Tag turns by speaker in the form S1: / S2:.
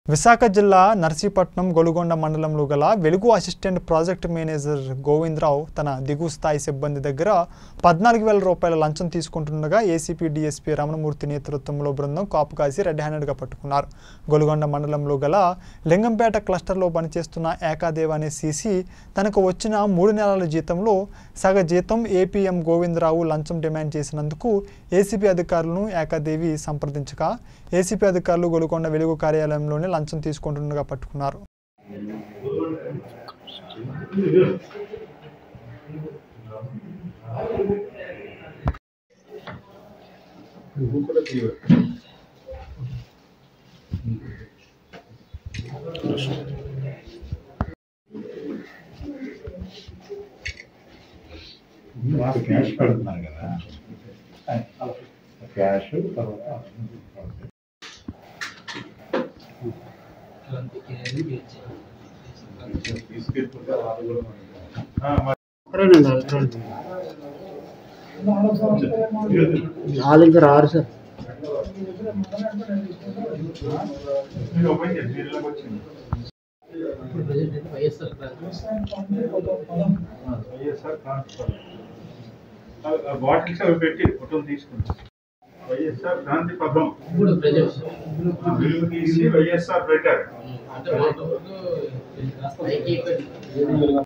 S1: విశాఖ జిల్లా నర్సీపట్నం గొలుగొండ మండలంలో గల వెలుగు అసిస్టెంట్ ప్రాజెక్ట్ మేనేజర్ గోవిందరావు తన దిగువ స్థాయి సిబ్బంది దగ్గర పద్నాలుగు వేల రూపాయల లంచం తీసుకుంటుండగా ఏసీపీ డీఎస్పీ రమణమూర్తి నేతృత్వంలో బృందం కాపు కాసి రెడ్ హ్యాండెడ్గా పట్టుకున్నారు గొలుగొండ మండలంలో గల లింగంపేట క్లస్టర్లో పనిచేస్తున్న ఏకాదేవ్ అనే సీసీ తనకు వచ్చిన మూడు నెలల జీతంలో సగ జీతం ఏపీఎం గోవిందరావు లంచం డిమాండ్ చేసినందుకు ఏసీపీ అధికారులను ఏకాదేవి సంప్రదించగా ఏసీపీ అధికారులు గొలుకొండ వెలుగు కార్యాలయంలోనే లంచం తీసుకుంటుండగా పట్టుకున్నారు
S2: క్యాష్ పెడుతున్నారు కదా క్యాష్ తర్వాత తీసుకెళ్ళిపోతే వాళ్ళు కూడా మనకి.
S3: వాళ్ళు ఇంకా రారు సార్
S2: మీరు ఓపెన్ చేయండి, దీనిలోకి వచ్చింది. YSR transfer. ఆ- ఆ బాటిల్స్ అవి పెట్టి ఫోటోలు తీసుకుంటాం వైఎస్ఆర్ క్రాంతి పథం
S4: ఇప్పుడు ప్రజెంట్
S2: ఆ బిల్లు తీసి వైఎస్ఆర్ పెట్టారు
S4: అంటే పైకి